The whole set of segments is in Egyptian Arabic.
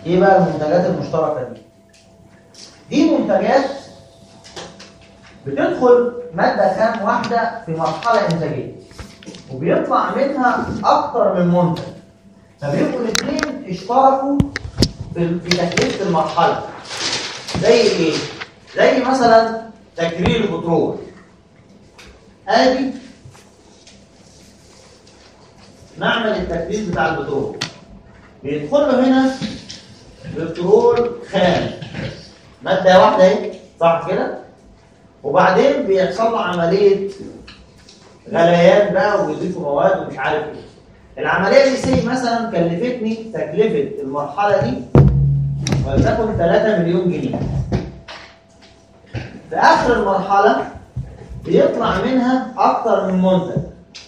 ايه بقى المنتجات المشتركه دي دي منتجات بتدخل ماده خام واحده في مرحله انتاجيه وبيطلع منها اكتر من منتج فبيبقوا الاثنين اشتركوا في في تكلفه المرحله زي ايه زي مثلا تكرير البترول ادي معمل التكرير بتاع البترول بيدخل له هنا بترول خام ماده واحده اهي صح كده وبعدين بيحصل له عمليه غليان بقى ويضيفوا مواد ومش عارف ايه العمليه دي سي مثلا كلفتني تكلفه المرحله دي ولتكن 3 مليون جنيه في اخر المرحله بيطلع منها اكتر من منتج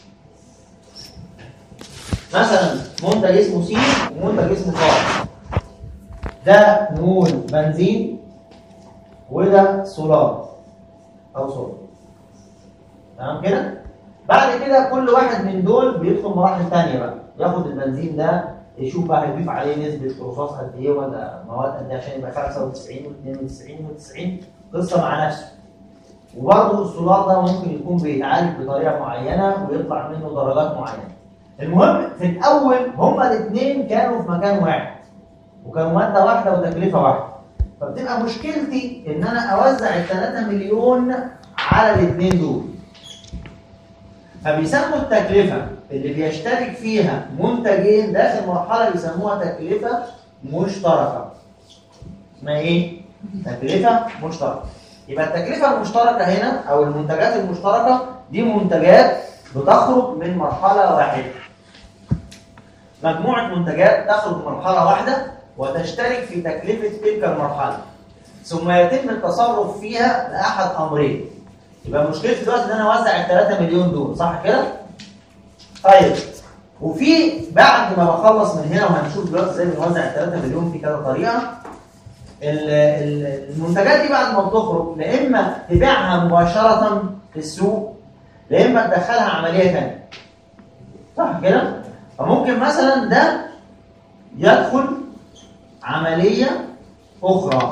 مثلا منتج اسمه سي ومنتج اسمه صاد ده نقول بنزين وده سولار او سولار تمام كده بعد كده كل واحد من دول بيدخل مراحل تانية بقى ياخد البنزين ده يشوف بقى هيضيف عليه نسبة رصاص قد ايه ولا مواد قد ايه عشان يبقى 95 و92 و90 قصة مع نفسه وبرضه السولار ده ممكن يكون بيتعالج بطريقة معينة ويطلع منه درجات معينة المهم في الأول هما الاثنين كانوا في مكان واحد وكانوا مادة واحدة وتكلفة واحدة فبتبقى مشكلتي إن أنا أوزع ال 3 مليون على الاثنين دول فبيسموا التكلفة اللي بيشترك فيها منتجين داخل مرحلة بيسموها تكلفة مشتركة. اسمها ايه؟ تكلفة مشتركة. يبقى التكلفة المشتركة هنا أو المنتجات المشتركة دي منتجات بتخرج من مرحلة واحدة. مجموعة منتجات تخرج من مرحلة واحدة وتشترك في تكلفة تلك المرحلة. ثم يتم التصرف فيها لأحد أمرين. يبقى مشكلتي دلوقتي ان انا اوزع ال 3 مليون دول صح كده؟ طيب وفي بعد ما بخلص من هنا وهنشوف دلوقتي ازاي بنوزع ال 3 مليون في كذا طريقه ال- ال- المنتجات دي بعد ما بتخرج لا اما تبيعها مباشره في السوق لا اما تدخلها عمليه ثانيه صح كده؟ فممكن مثلا ده يدخل عمليه اخرى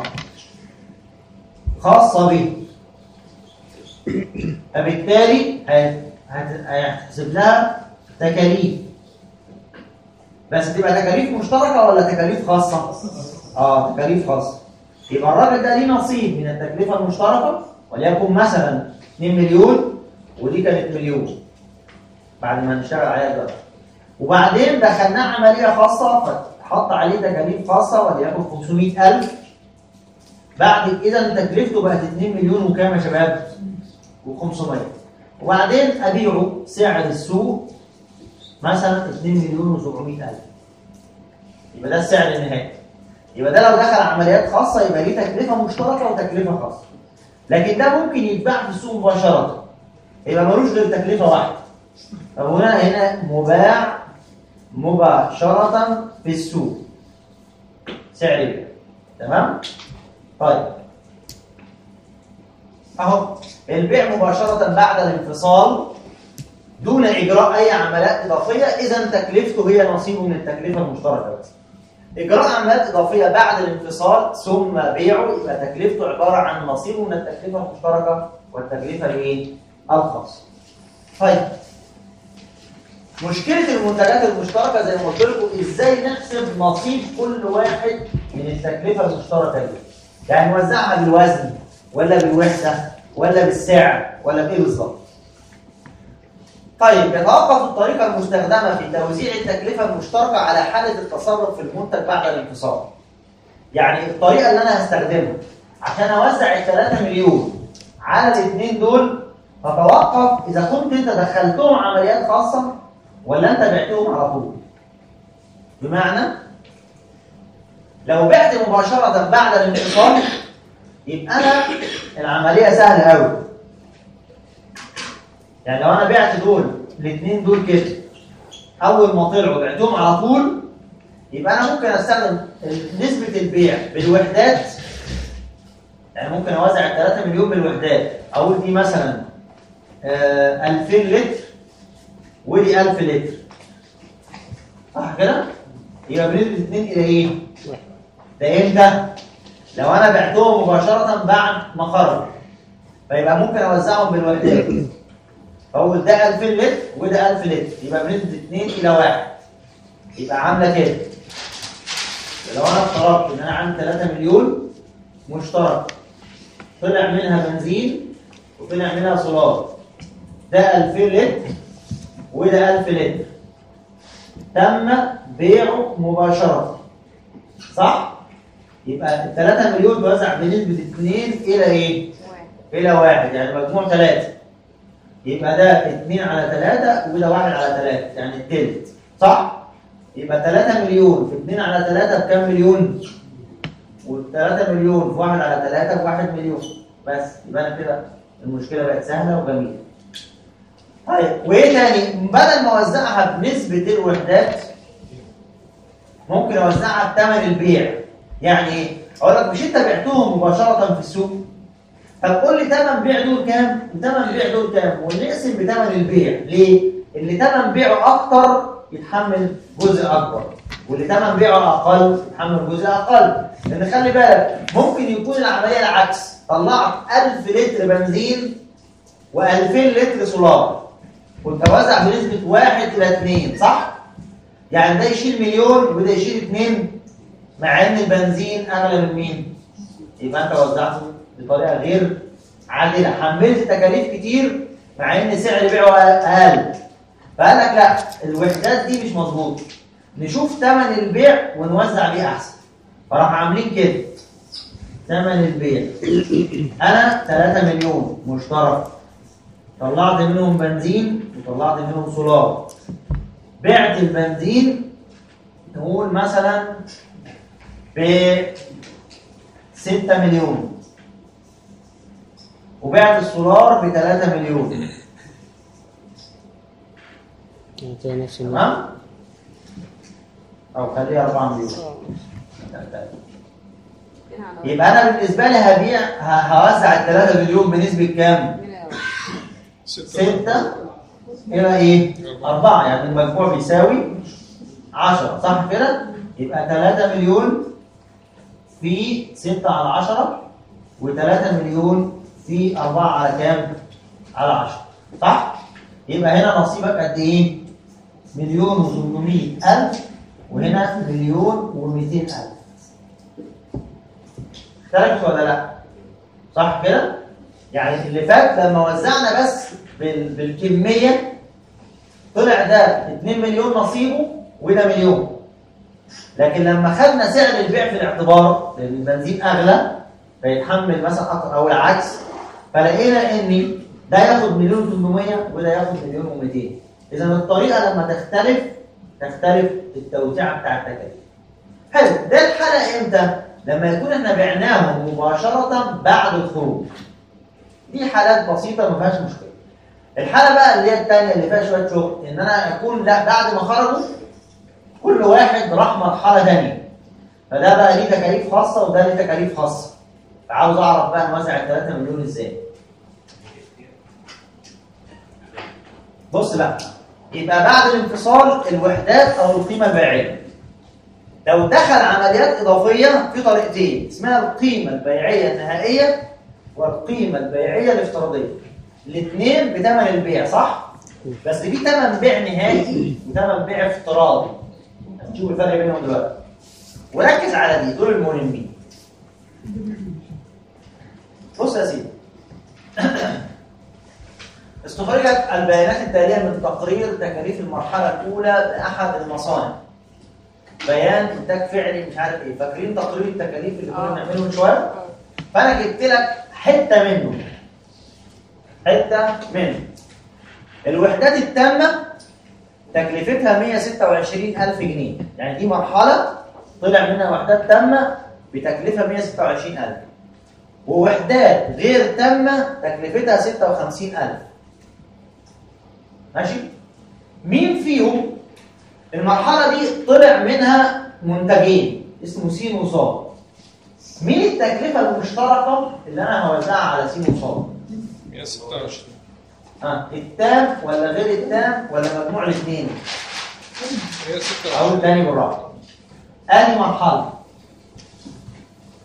خاصه به فبالتالي هت- هت- هيحسب لها تكاليف بس تبقى تكاليف مشتركه ولا تكاليف خاصه؟ اه تكاليف خاصه يبقى الراجل ده ليه نصيب من التكلفه المشتركه وليكن مثلا 2 مليون ودي كانت مليون بعد ما نشتغل عليها دلوقتي وبعدين دخلناه عمليه خاصه فحط عليه تكاليف خاصه وليكن 500000 بعد كده تكلفته بقت 2 مليون وكام يا شباب؟ و500 وبعدين ابيعه سعر السوق مثلا 2 مليون و700 الف يبقى ده السعر النهائي يبقى ده لو دخل عمليات خاصه يبقى ليه تكلفه مشتركه وتكلفه خاصه لكن ده ممكن يتباع في السوق مباشره يبقى ملوش غير تكلفه واحده فهنا هنا مباع مباشره في السوق سعر البيع تمام طيب اهو البيع مباشرة بعد الانفصال دون إجراء أي عمليات إضافية إذا تكلفته هي نصيبه من التكلفة المشتركة بس. إجراء عمليات إضافية بعد الانفصال ثم بيعه يبقى تكلفته عبارة عن نصيبه من التكلفة المشتركة والتكلفة الإيه؟ الخاصة. طيب مشكلة المنتجات المشتركة زي ما قلت لكم إزاي نحسب نصيب كل واحد من التكلفة المشتركة دي. يعني نوزعها بالوزن ولا بالوحدة ولا بالسعر ولا بإيه بالظبط. طيب يتوقف الطريقة المستخدمة في توزيع التكلفة المشتركة على حالة التصرف في المنتج بعد الانفصال. يعني الطريقة اللي أنا هستخدمها عشان أوزع ال 3 مليون على الاثنين دول تتوقف إذا كنت أنت دخلتهم عمليات خاصة ولا أنت بعتهم على طول. بمعنى لو بعت مباشرة بعد الانفصال يبقى أنا العملية سهلة أوي. يعني لو انا بعت دول الاثنين دول كده اول ما طلعوا بعتهم على طول يبقى انا ممكن استخدم نسبه البيع بالوحدات يعني ممكن اوزع ال 3 مليون بالوحدات اقول دي مثلا آه 2000 لتر ودي 1000 لتر صح كده؟ يبقى بنسبه 2 الى ايه؟ ده امتى؟ لو انا بعتهم مباشره بعد ما خرجوا فيبقى ممكن اوزعهم بالوحدات فاقول ده 2000 لتر وده 1000 لتر يبقى بنسبه 2 الى 1 يبقى عامله كده لو انا افترضت ان انا عندي 3 مليون مشترك طلع منها بنزين وطلع منها سولار ده 2000 لتر وده 1000 لتر تم بيعه مباشرة صح؟ يبقى ال 3 مليون توزع بنسبة 2 إلى إيه؟ إلى 1 يعني مجموع 3 يبقى ده 2 على 3 وده 1 على 3 يعني التلت صح؟ يبقى 3 مليون في 2 على 3 بكام مليون؟ و3 مليون في 1 على 3 ب 1 مليون بس يبقى أنا كده المشكلة بقت سهلة وجميلة طيب وايه تاني بدل ما اوزعها بنسبه الوحدات ممكن اوزعها بثمن البيع يعني ايه اقول لك مش انت بعتهم مباشره في السوق طب قول لي ثمن بيع دول كام وثمن بيع دول كام ونقسم بثمن البيع ليه اللي ثمن بيعه اكتر يتحمل جزء اكبر واللي ثمن بيعه اقل يتحمل جزء اقل لان خلي بالك ممكن يكون العمليه العكس طلعت 1000 لتر بنزين و2000 لتر سولار والتوزع بنسبة واحد إلى اثنين صح؟ يعني ده يشيل مليون وده يشيل اثنين مع إن البنزين أغلى من مين؟ يبقى أنت وزعته بطريقة غير عادلة حملت تكاليف كتير مع إن سعر بيعه أقل فقال لك لا الوحدات دي مش مظبوطة نشوف ثمن البيع ونوزع بيه أحسن فراح عاملين كده ثمن البيع أنا 3 مليون مشترك طلعت منهم بنزين وطلعت منهم سولار بعت البنزين نقول مثلا ب 6 مليون وبعت السولار ب 3 مليون هتلاقي نفس النوع. تمام او خليها 4 مليون يبقى انا بالنسبه لي هبيع ه- هوزع ال 3 مليون بنسبه كام؟ ستة إلى إيه؟ أربعة يعني المجموع بيساوي عشرة صح كده؟ يبقى تلاتة مليون في ستة على عشرة وتلاتة مليون في أربعة على كام؟ على عشرة صح؟ يبقى هنا نصيبك قد إيه؟ مليون وثمانمائة ألف وهنا مليون ومئتين ألف اختلفت ولا لأ؟ صح كده؟ يعني اللي فات لما وزعنا بس بال... بالكمية طلع ده 2 مليون نصيبه وده مليون لكن لما خدنا سعر البيع في الاعتبار لان البنزين اغلى فيتحمل مثلا اكتر او العكس فلقينا ان ده ياخد مليون 800 وده ياخد مليون و200 اذا الطريقه لما تختلف تختلف التوزيعه بتاع التكاليف حلو ده الحاله امتى لما يكون احنا بعناهم مباشره بعد الخروج دي حالات بسيطه ما فيهاش مشكله الحاله بقى اللي هي الثانيه اللي فيها شويه شغل ان انا اكون لا بعد ما خرجوا كل واحد راح مرحله ثانيه فده بقى ليه تكاليف خاصه وده ليه تكاليف خاصه فعاوز اعرف بقى نوزع ال 3 مليون ازاي بص بقى يبقى بعد الانفصال الوحدات او القيمه البيعيه لو دخل عمليات اضافيه في طريقتين اسمها القيمه البيعيه النهائيه والقيمه البيعيه الافتراضيه الاثنين بثمن البيع صح بس في ثمن بيع نهائي وثمن بيع افتراضي هنشوف الفرق بينهم دلوقتي وركز على دي دول المهمين بص يا سيدي استخرجت البيانات التالية من تقرير تكاليف المرحلة الأولى لأحد المصانع بيان إنتاج فعلي مش عارف إيه فاكرين تقرير التكاليف اللي كنا آه. بنعمله من شوية؟ فأنا جبت لك حتة منه حتة منه الوحدات التامة تكلفتها 126000 جنيه يعني دي مرحلة طلع منها وحدات تامة بتكلفة 126000 ووحدات غير تامة تكلفتها 56000 ماشي مين فيهم المرحلة دي طلع منها منتجين اسمه سين وصاد مين التكلفة المشتركة اللي أنا هوزعها على سين وصاد 126 ها التام ولا غير التام ولا مجموع الاثنين 126 اقول تاني بالراحه ادي مرحله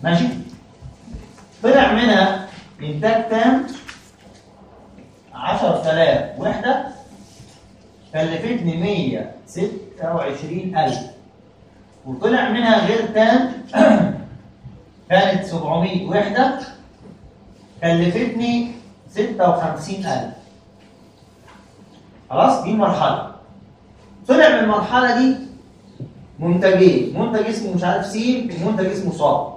ماشي طلع منها انتاج تام 10000 وحده كلفتني 126000 وطلع منها غير تام كانت 700 وحده كلفتني 56000 خلاص دي مرحله طلع من المرحله دي منتجين منتج اسمه مش عارف سين ومنتج اسمه صاد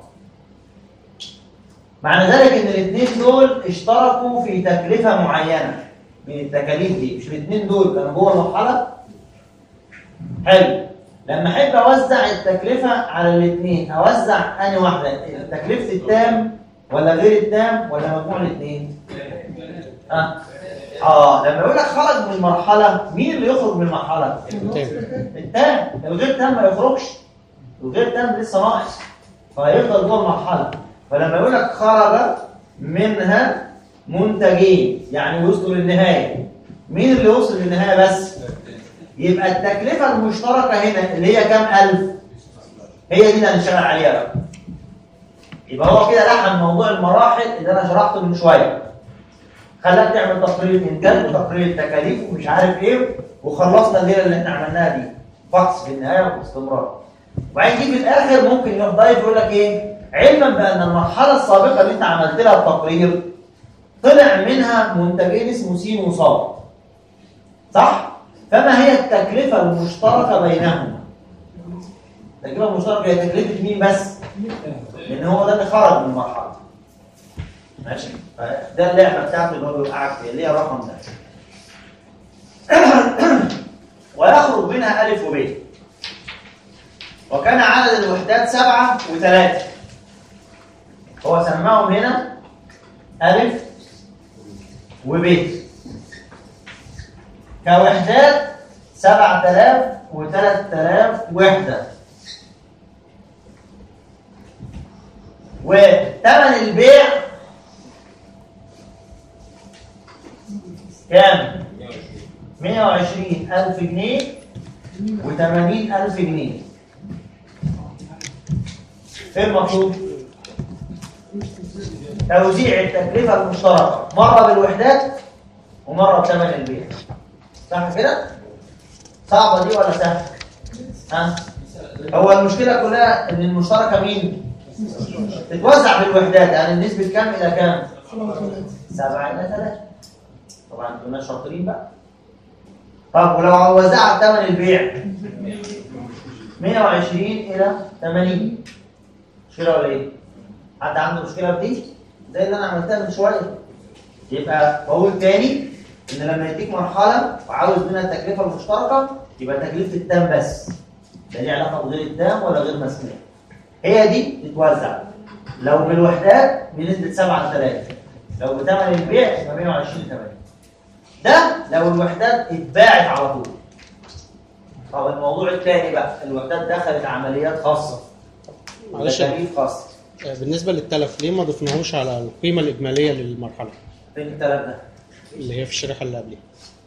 معنى ذلك ان الاثنين دول اشتركوا في تكلفه معينه من التكاليف دي مش الاثنين دول كانوا جوه المرحله حلو لما احب اوزع التكلفه على الاثنين اوزع انهي واحده تكلفه التام ولا غير التام ولا مجموع الاثنين اه اه لما يقول لك خرج من المرحله مين اللي يخرج من المرحله تاني التام الغير تام ما يخرجش الغير تام لسه ناقص فهيفضل جوه المرحله فلما يقول لك خرج منها منتجين يعني وصلوا للنهايه مين اللي وصل للنهايه بس يبقى التكلفه المشتركه هنا اللي هي كام الف هي دي اللي هنشتغل عليها بقى يبقى هو كده لحن موضوع المراحل اللي انا شرحته من شويه خلاك تعمل تقرير الانتاج وتقرير التكاليف ومش عارف ايه وخلصنا الليله اللي احنا عملناها دي فحص في النهايه واستمرار وبعدين يجي في الاخر ممكن يروح ضايف يقول لك ايه علما بان المرحله السابقه اللي انت عملت لها التقرير طلع منها منتجين اسمه س وصاد صح فما هي التكلفه المشتركه بينهما التكلفه المشتركه هي تكلفه مين بس لان هو ده اللي خرج من المرحله ماشي ده اللعبه بتاعته اللي هو بيوقعك فيها اللي هي الرقم ده ويخرج منها الف وب وكان عدد الوحدات سبعه وثلاثه هو سماهم هنا الف وب كوحدات 7000 و3000 وحده وثمن البيع كام 120000 جنيه و80000 جنيه ايه المطلوب توزيع التكلفه المشتركه مره بالوحدات ومره بثمن البيع صح كده صعبه دي ولا سهله ها هو المشكله كلها ان المشتركه مين تتوزع بالوحدات يعني نسبه كام الى كام سبعة إلى ثلاثة طبعا كنا شاطرين بقى طب ولو وزعت ثمن البيع 120 إلى 80 مشكلة ولا إيه؟ حد عنده مشكلة في دي؟ زي اللي أنا عملتها من شوية يبقى بقول تاني إن لما يديك مرحلة وعاوز منها التكلفة المشتركة يبقى تكلفة التام بس ده ليه علاقة بغير التام ولا غير مسموح هي دي تتوزع لو بالوحدات بنسبة 7 ل 3 لو بثمن البيع يبقى 120 ل 80 ده لو الوحدات اتباعت على طول طب الموضوع الثاني بقى الوحدات دخلت عمليات خاصة معلش. تكاليف خاصة آه، بالنسبه للتلف ليه ما ضفناهوش على القيمه الاجماليه للمرحله فين التلف ده؟ اللي هي في الشريحه اللي قبلها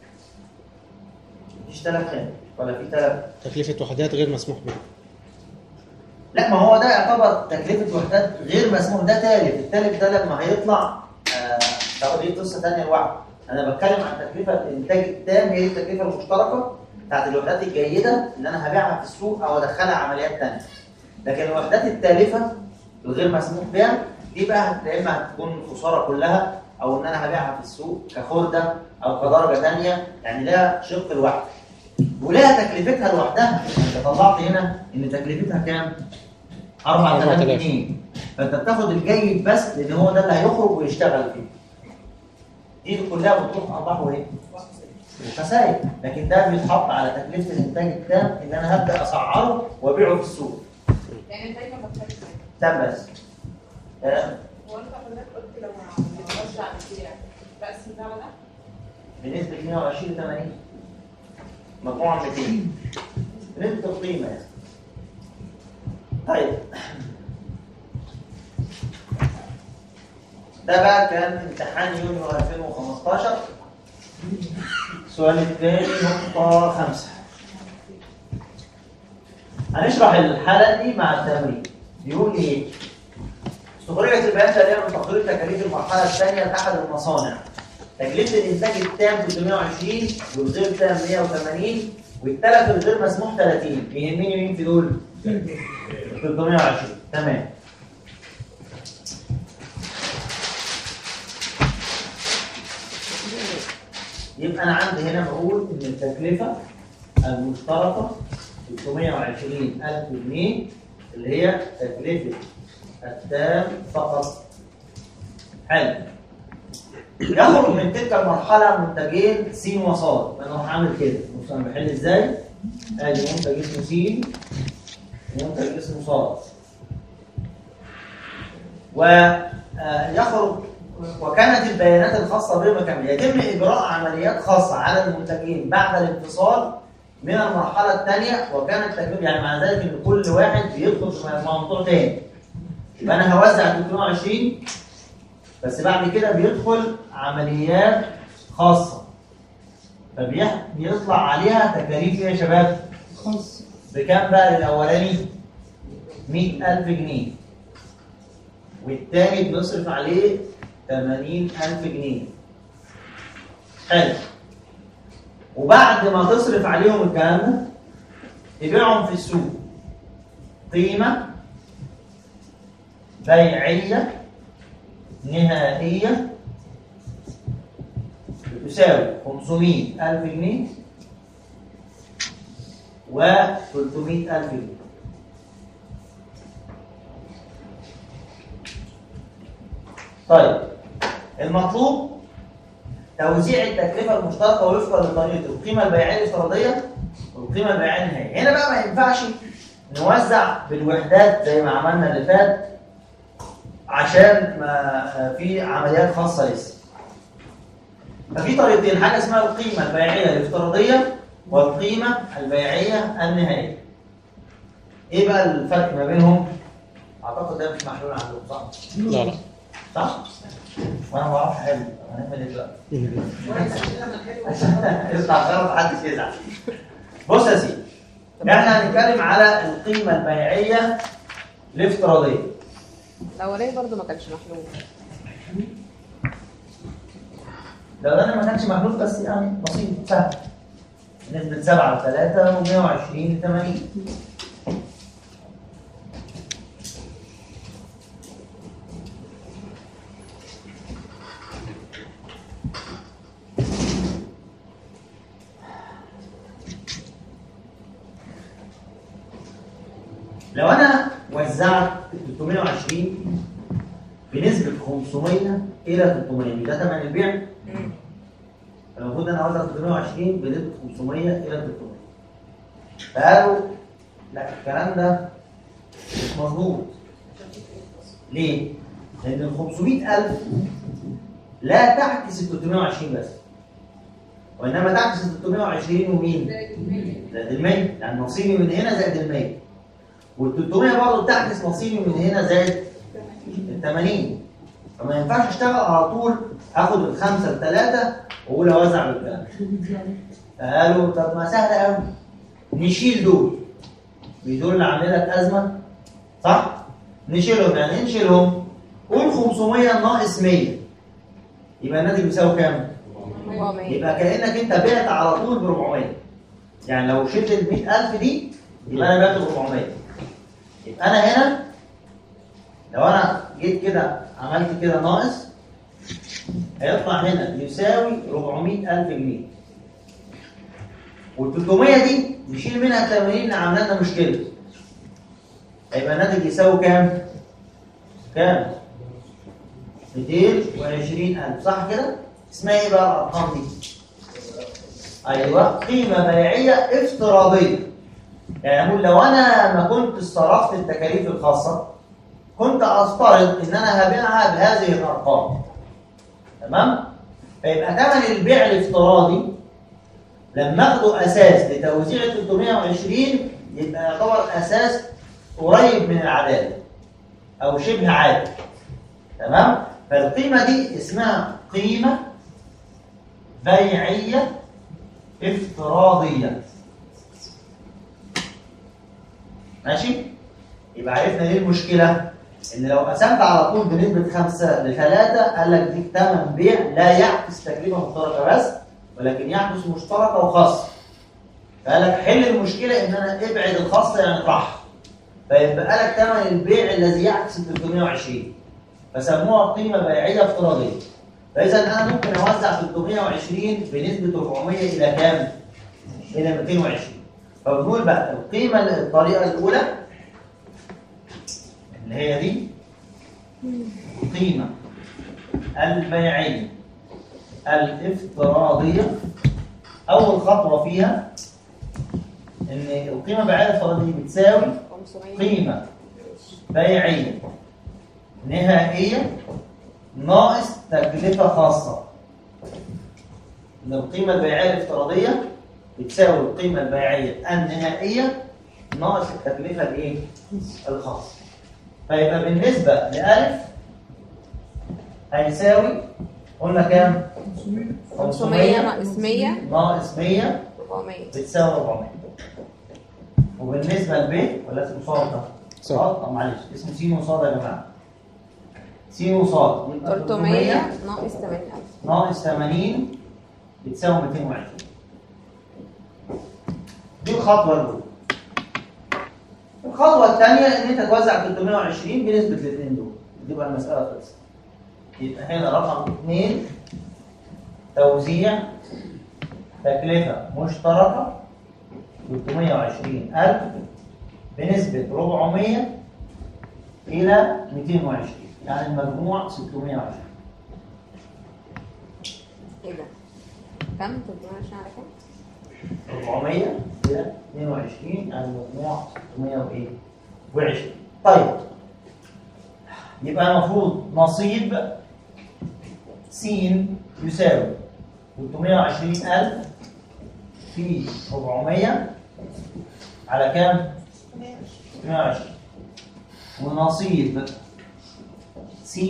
مفيش تلف هنا ولا في تلف؟ تكلفه وحدات غير مسموح بها لا ما هو ده يعتبر تكلفة وحدات غير مسموح ده تالف التالف ده لما هيطلع آه طب دي قصة تانية لوحده أنا بتكلم عن تكلفة الإنتاج التام هي التكلفة المشتركة بتاعت الوحدات الجيدة اللي أنا هبيعها في السوق أو أدخلها عمليات تانية لكن الوحدات التالفة الغير مسموح بها دي بقى هت- يا إما هتكون خسارة كلها أو إن أنا هبيعها في السوق كخردة أو كدرجة تانية يعني لها شق لوحده ولها تكلفتها لوحدها انت طلعت هنا ان تكلفتها كام 4000 4000. جنيه فانت بتاخد الجيد بس لان هو ده اللي هيخرج ويشتغل فيه دي كلها بتروح ارباح وايه وخسائر لكن ده بيتحط على تكلفه الانتاج التام ان انا هبدا اسعره وابيعه في السوق يعني انت دايما بتفكر تام بس آه، هو انت حضرتك قلت لو هنوزع البيع بقسم ده على ده بنسبه 120 ل 80 مجموعه 200 بنسبه القيمه يعني طيب ده بقى كان امتحان يونيو 2015 السؤال الثاني نقطة خمسة هنشرح الحالة دي مع التمرين يقول ايه؟ استخرجت البيانات الآلية من تقرير تكاليف المرحلة الثانية لأحد المصانع تكلفة الإنتاج التام 320 والغير تام 180 والتلف الغير مسموح 30 يهمني مين في دول؟ 320 تمام يبقى أنا عندي هنا بقول إن التكلفة المشتركة 320 ألف جنيه اللي هي تكلفة التام فقط حلو يخرج من تلك المرحلة منتجين س وصاد أنا راح أعمل كده بص أنا بحل إزاي أدي منتج اسمه س ومنتج اسمه صاد ويخرج وكانت البيانات الخاصة بهم كاملة يتم إجراء عمليات خاصة على المنتجين بعد الانفصال من المرحلة الثانية وكانت تكلفة يعني مع ذلك إن كل واحد بيدخل في موضوع تاني يبقى أنا هوزع 320 بس بعد كده بيدخل عمليات خاصة فبيطلع عليها تكاليف ايه يا شباب؟ خاص بكام بقى للأولاني؟ 100000 جنيه والتاني بنصرف عليه 80000 جنيه حلو وبعد ما تصرف عليهم الكلام ده تبيعهم في السوق قيمة بيعية نهائية بتساوي 500 ألف جنيه و 300 ألف جنيه طيب المطلوب توزيع التكلفة المشتركة وفقا لطريقة القيمة البيعية الافتراضية والقيمة البيعية النهائية هنا بقى ما ينفعش نوزع بالوحدات زي ما عملنا اللي فات عشان ما في عمليات خاصة لسه ففي طريقتين حاجة اسمها القيمة البيعية الافتراضية والقيمة البيعية النهائية ايه بقى الفرق ما بينهم؟ اعتقد ده مش محلول عندكم صح؟ لا لا صح؟ وانا ما بعرفش احل هنعمل ايه دلوقتي؟ يطلع غلط محدش يزعل بص يا سيدي احنا هنتكلم على القيمة البيعية الافتراضية الاولاني برضو ما كانش محلول لو انا ما كانش محلول بس يعني بسيط سهل نسبة 7 ل 3 و120 ل 80 لو انا وزعت 320 بنسبة 500 إلى 300 ده ثمن البيع المفروض انا اوزع 320 بنسبه 500 الى 300 فقالوا لا الكلام ده مش مظبوط ليه؟ لان ال 500000 لا تعكس ال 320 بس وانما تعكس ال 320 ومين؟ زائد ال 100 يعني نصيبي من هنا زائد ال 100 وال 300 برضه بتعكس نصيبي من هنا زائد ال 80 فما ينفعش اشتغل على طول اخد الخمسه لثلاثه واقول اوزع بالكلام فقالوا طب ما سهله قوي نشيل دول دول اللي عاملين لك ازمه صح؟ نشيلهم يعني إيه نشيلهم قول 500 ناقص 100 يبقى الناتج بيساوي كام؟ يبقى كانك انت بعت على طول ب 400 يعني لو شلت ال 100000 دي يبقى انا بعت ب 400 يبقى انا هنا لو انا جيت كده عملت كده ناقص هيطلع هنا يساوي 400000 جنيه وال 300 دي نشيل منها 80 اللي عامله لنا مشكله هيبقى الناتج يساوي كام؟ كام؟ 220000 صح كده؟ اسمها ايه بقى الارقام دي؟ ايوه قيمه بيعيه افتراضيه يعني اقول لو انا ما كنت صرفت التكاليف الخاصه كنت افترض ان انا هبيعها بهذه الارقام تمام فيبقى ثمن البيع الافتراضي لما اخده اساس لتوزيع 320 يبقى يعتبر اساس قريب من العداله او شبه عادل تمام فالقيمه دي اسمها قيمه بيعيه افتراضيه ماشي يبقى عرفنا ليه المشكله ان لو قسمت على طول بنسبه 5 ل 3 قال لك دي ثمن بيع لا يعكس تكلفه مشتركه بس ولكن يعكس مشتركه وخاصه فقال لك حل المشكله ان انا ابعد الخاصه يعني اطرحها فيبقى لك ثمن البيع الذي يعكس ال 320 فسموها قيمه بيعيه افتراضيه فاذا انا ممكن اوزع 320 بنسبه 400 الى كام؟ الى 220 فبنقول بقى القيمه الطريقه الاولى اللي هي دي القيمه البيعيه الافتراضيه اول خطوه فيها ان القيمه البيعيه الافتراضيه بتساوي 500 قيمه بيعيه نهائيه ناقص تكلفه خاصه ان القيمه البيعيه الافتراضيه بتساوي القيمه البيعيه النهائيه ناقص التكلفه الايه الخاصه فيبقى بالنسبه لالف هيساوي قلنا كام 500 ناقص 100 ناقص 100 400 بتساوي 400 وبالنسبه لب ولا اسمه صاد ده؟ صاد. صاد طب معلش اسمه سين وصاد يا جماعه سين وصاد يبقى 300 ناقص 8000 ناقص 80 بتساوي 220 دي الخطوه الاولى الخطوه الثانيه ان انت توزع 320 بنسبه الاثنين دول دي بقى المساله خلصت يبقى هنا رقم 2 توزيع تكلفه مشتركه 320000 بنسبه 400 الى 220 يعني المجموع 620 ايه ده؟ كم 320 على كام؟ 400 الى 22 يعني مجموع 600 وايه؟ و20 طيب يبقى المفروض نصيب س يساوي 320000 في 400 على كام؟ 620 ونصيب س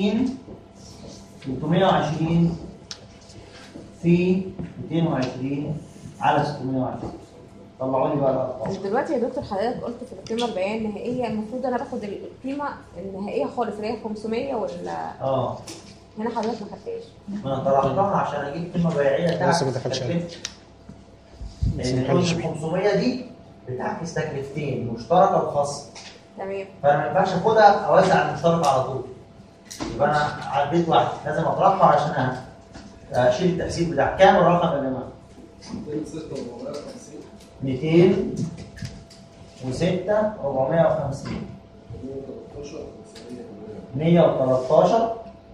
320 في 220 على 620 طلعوا لي بقى الارقام مش دلوقتي يا دكتور حضرتك قلت في القيمه البيعيه النهائيه المفروض انا باخد القيمه النهائيه خالص اللي هي 500 ولا اه هنا حضرتك ما خدتهاش ما انا طرحتها عشان اجيب قيمه بيعيه لسه ما دخلش عليها. لسه ما لان دخلش ال 500 دي بتعكس تكلفتين مشتركه وخاصه تمام فانا ما ينفعش اخدها اوزع المشترك على طول يبقى انا عديت واحد لازم اطرحها عشان اشيل التاثير بتاع كام الرقم يا جماعه 206 450 113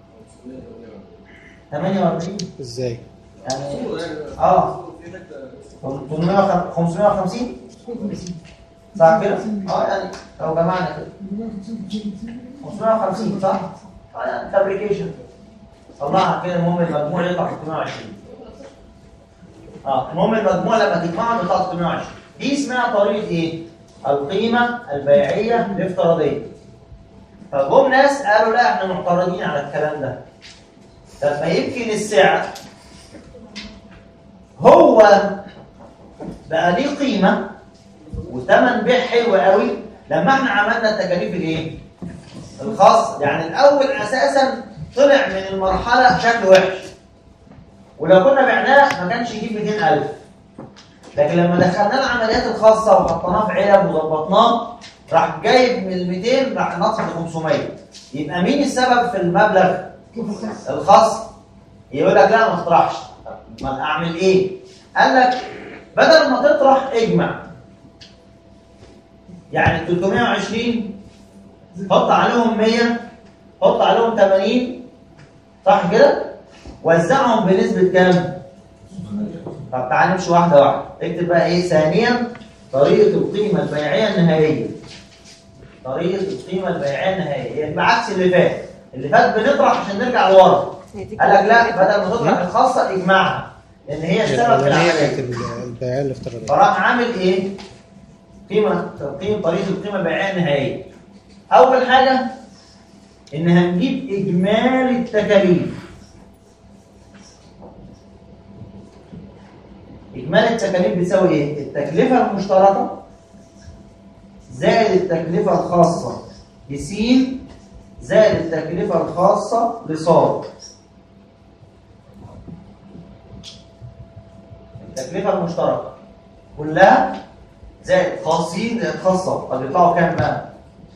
48 ازاي؟ يعني اه 800 550 صح كده؟ اه يعني لو جمعنا كده 550 صح؟ اه يعني فابريكيشن طلعها كده المهم المجموع يطلع 620 اه المهم المجموع لما تجمعها بيطلع 620 دي اسمها طريقه ايه؟ القيمه البيعيه الافتراضيه فجم ناس قالوا لا احنا معترضين على الكلام ده طب ما يمكن السعر هو بقى ليه قيمه وثمن بيع حلو قوي لما احنا عملنا التكاليف الايه؟ الخاصه يعني الاول اساسا طلع من المرحله شكله وحش ولو كنا بعناه ما كانش يجيب 200000 لكن لما دخلنا العمليات الخاصه وحطيناه في علب وظبطناه راح جايب من ال 200 راح نقص ل 500 يبقى مين السبب في المبلغ الخاص يقول لك لا ما تطرحش ما اعمل ايه قال لك بدل ما تطرح اجمع يعني 320 حط عليهم 100 حط عليهم 80 صح كده وزعهم بنسبه كام طب تعالى نمشي واحده واحده اكتب بقى ايه ثانيا طريقه القيمه البيعيه النهائيه طريقه القيمه البيعيه النهائيه يعني بعكس اللي فات اللي فات بنطرح عشان نرجع لورا هي دي قال لك لا كده. بدل ما تطرح الخاصه اجمعها لان هي السبب في الأولانية كانت العمليه ال- البيعية الافتراضية فراح عامل ايه؟ قيمه تقييم طريقه القيمه البيعيه النهائيه. اول حاجه ان هنجيب اجمالي التكاليف. اجمالي التكاليف بتساوي ايه؟ التكلفه المشتركه زائد التكلفه الخاصه بس زائد التكلفة الخاصة لصاد التكلفة المشتركة كلها زائد خاصين زائد خاصة طب يطلعوا كام بقى؟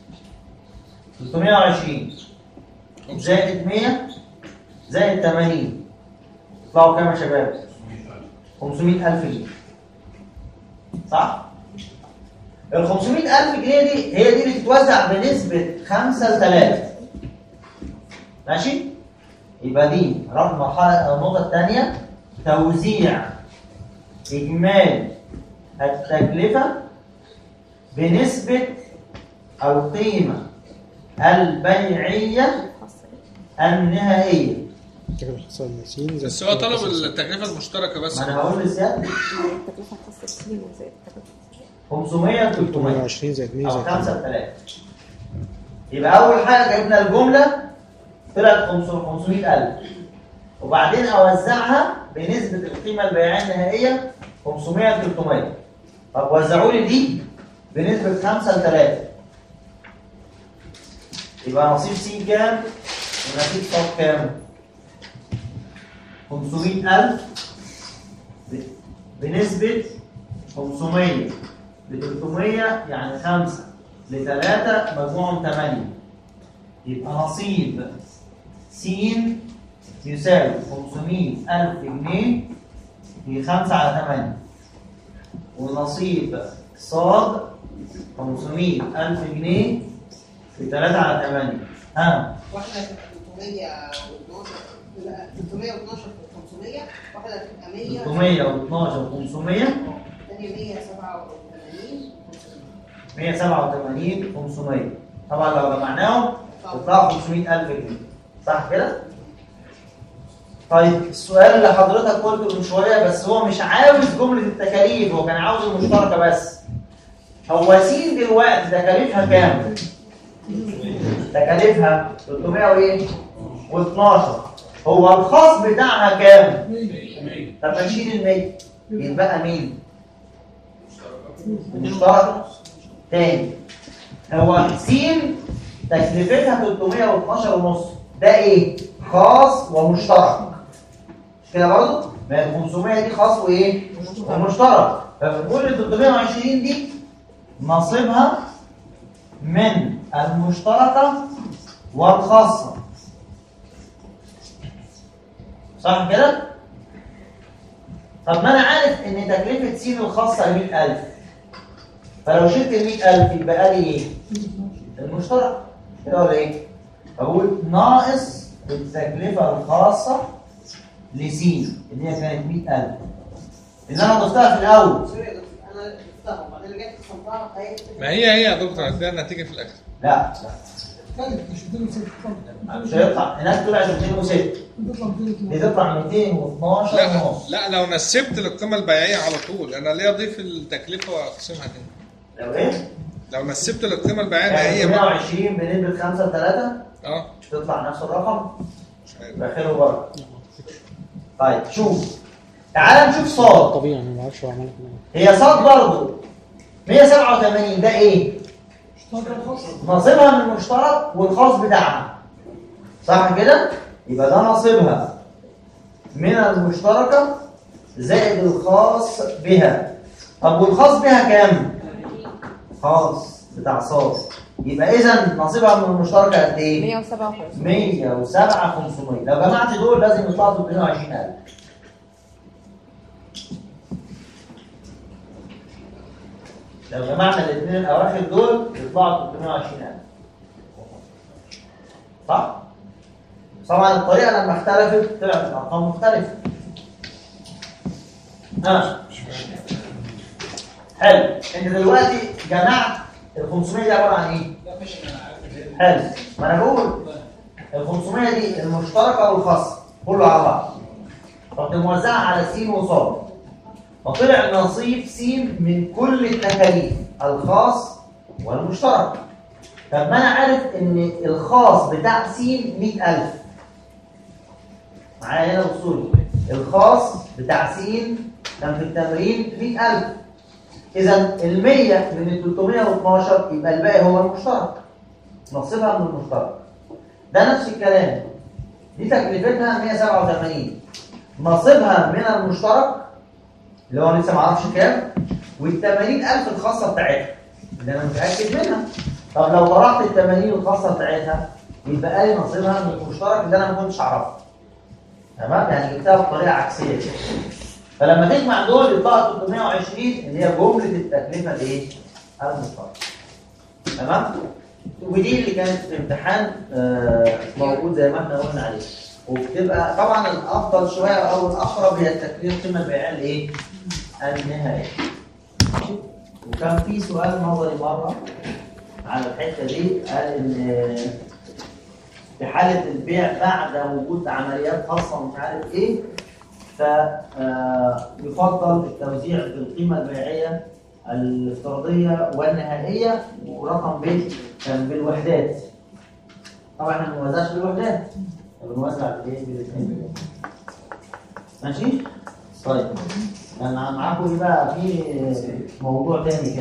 320 زائد 100 زائد 80 يطلعوا كام يا شباب؟ 500000 جنيه صح؟ ال 500000 جنيه دي هي دي اللي تتوزع بنسبة 5 ل 3 ماشي؟ يبقى دي رقم المرحلة النقطة الثانية توزيع إجمالي التكلفة بنسبة القيمة البيعية النهائية التكلفة الخاصة بالمسين زائد بس هو طلب التكلفة التكلفة المشتركة بس ما أنا هقول لسيادة التكلفة الخاصة بالسنين وزائد التكلفة 500 300 320 زائد 100 أو زائد 5 ب 3 يبقى أول حاجة جبنا الجملة طلعت 500000 وبعدين أوزعها بنسبة القيمة البيعية النهائية 500 300 طب وزعوا لي دي بنسبة 5 ل 3 يبقى نصيب س كام ونصيب ص كام 500000 ب- بنسبة 500 ل 300 يعني 5 ل 3 مجموعهم 8 يبقى نصيب س يساوي 500000 جنيه في 5 على 8 ونصيب ص 500000 جنيه في 3 على 8 ها واحدة تبقى 312 لا 312 في 500 واحدة تبقى 100 312 500 الثانية 187 187 500 طبعا لو جمعناهم يطلعوا 500000 جنيه صح كده؟ طيب السؤال اللي حضرتك قلته من شويه بس هو مش عاوز جمله التكاليف هو كان عاوز المشتركه بس هو س دلوقتي تكاليفها كام؟ تكاليفها 300 وايه؟ و12 هو الخاص بتاعها كام؟ طب ما نشيل ال 100 يتبقى مين؟ المشترك تاني هو س تكلفتها 312 ونص ده ايه؟ خاص ومشترك مش كده برضه؟ ما ال 500 دي خاص وايه؟ ومشترك فبنقول ال 320 دي نصيبها من المشتركة والخاصة صح كده؟ طب ما انا عارف ان تكلفة س الخاصة 100000 فلو شلت ال 100000 يبقى لي ايه؟ المشترك كده ولا ايه؟ بقول ناقص التكلفة الخاصة لسين اللي هي كانت 100000 اللي انا ضفتها في الاول سوري يا دكتور انا شفتها وبعدين رجعت صنفها هي ما هي هي يا دكتور هتلاقي النتيجة في الآخر لا لا مش هيطلع هناك طلع 206 دي تطلع 212 لا ونص لا لو نسبت للقيمة البيعية على طول أنا ليه أضيف التكلفة وأقسمها تاني لو ايه؟ لو نسبت للقيمة البيعية يعني النهائية بقى 120 بنسبة 5 ل 3 اه تطلع نفس الرقم مش عارف يبقى خير وبركة طيب شوف تعال نشوف صاد طبيعي انا ما بعرفش هو عملها كده هي صاد برضه 187 ده ايه؟ نصيبها من المشترك والخاص بتاعها صح كده؟ يبقى ده نصيبها من المشتركة زائد الخاص بها طب والخاص بها كام؟ خاص بتاع صاد يبقى اذا نصيبها من المشتركة قد ايه؟ 157 107 500 لو جمعت دول لازم يطلعوا 320000 لو جمعنا الاثنين الاواخر دول يطلعوا 320000 صح؟ طبعا الطريقه لما اختلفت طلعت الارقام مختلفه ها حلو انت دلوقتي جمعت ال 500 دي عباره عن ايه؟ حلو ما انا بقول ال 500 دي المشتركه والخاصه كله على بعض رحت موزعها على س وصاد فطلع نصيب س من كل التكاليف الخاص والمشترك طب ما انا عارف ان الخاص بتاع س 100000 معايا هنا وصولي الخاص بتاع س كان في التمرين 100000 اذا ال 100 من ال 312 يبقى الباقي هو المشترك نصيبها من المشترك ده نفس الكلام دي تكلفتها 187 نصيبها من المشترك اللي هو لسه ما اعرفش كام وال 80000 الخاصه بتاعتها اللي انا متاكد منها طب لو طرحت ال 80 الخاصه بتاعتها يبقى لي نصيبها من المشترك اللي انا ما كنتش اعرفه تمام يعني جبتها بطريقه عكسيه كده فلما تجمع دول يطلع 320 اللي هي جمله التكلفه الايه؟ المشتركه تمام؟ ودي اللي كانت في امتحان آه، موجود زي ما احنا قلنا عليه وبتبقى طبعا الافضل شويه او الاقرب هي التكلفه القيمه البيعيه الايه؟ النهائيه ماشي؟ وكان في سؤال نظري مره على الحته دي قال ان في حاله البيع بعد وجود عمليات خاصه ومش عارف ايه فيفضل التوزيع بالقيمه البيعيه الافتراضيه والنهائيه ورقم ب كان بالوحدات طبعا احنا ما بنوزعش بالوحدات بنوزع بالايه بالاثنين ماشي طيب انا معاكم ايه بقى في موضوع تاني كده